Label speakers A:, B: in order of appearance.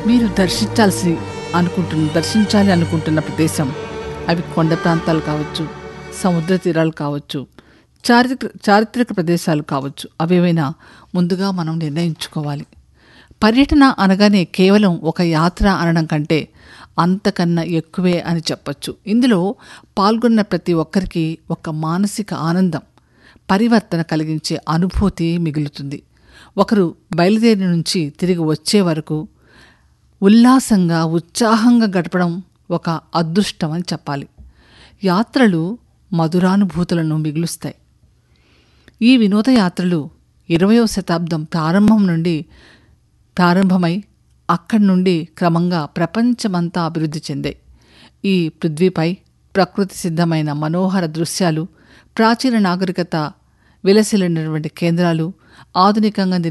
A: మీరు దర్శించాల్సి అనుకుంటున్న దర్శించాలి అనుకుంటున్న ప్రదేశం అవి కొండ ప్రాంతాలు కావచ్చు సముద్ర తీరాలు కావచ్చు చారిత్ర చారిత్రక ప్రదేశాలు కావచ్చు అవేవైనా ముందుగా మనం నిర్ణయించుకోవాలి పర్యటన అనగానే కేవలం ఒక యాత్ర అనడం కంటే అంతకన్నా ఎక్కువే అని చెప్పొచ్చు ఇందులో పాల్గొన్న ప్రతి ఒక్కరికి ఒక మానసిక ఆనందం పరివర్తన కలిగించే అనుభూతి మిగులుతుంది ఒకరు బయలుదేరి నుంచి తిరిగి వచ్చే వరకు ఉల్లాసంగా ఉత్సాహంగా గడపడం ఒక అదృష్టం అని చెప్పాలి యాత్రలు మధురానుభూతులను మిగులుస్తాయి ఈ వినోదయాత్రలు ఇరవయవ శతాబ్దం ప్రారంభం నుండి ప్రారంభమై అక్కడి నుండి క్రమంగా ప్రపంచమంతా అభివృద్ధి చెందాయి ఈ పృథ్వీపై ప్రకృతి సిద్ధమైన మనోహర దృశ్యాలు ప్రాచీన నాగరికత విలసిల్లినటువంటి కేంద్రాలు ఆధునికంగా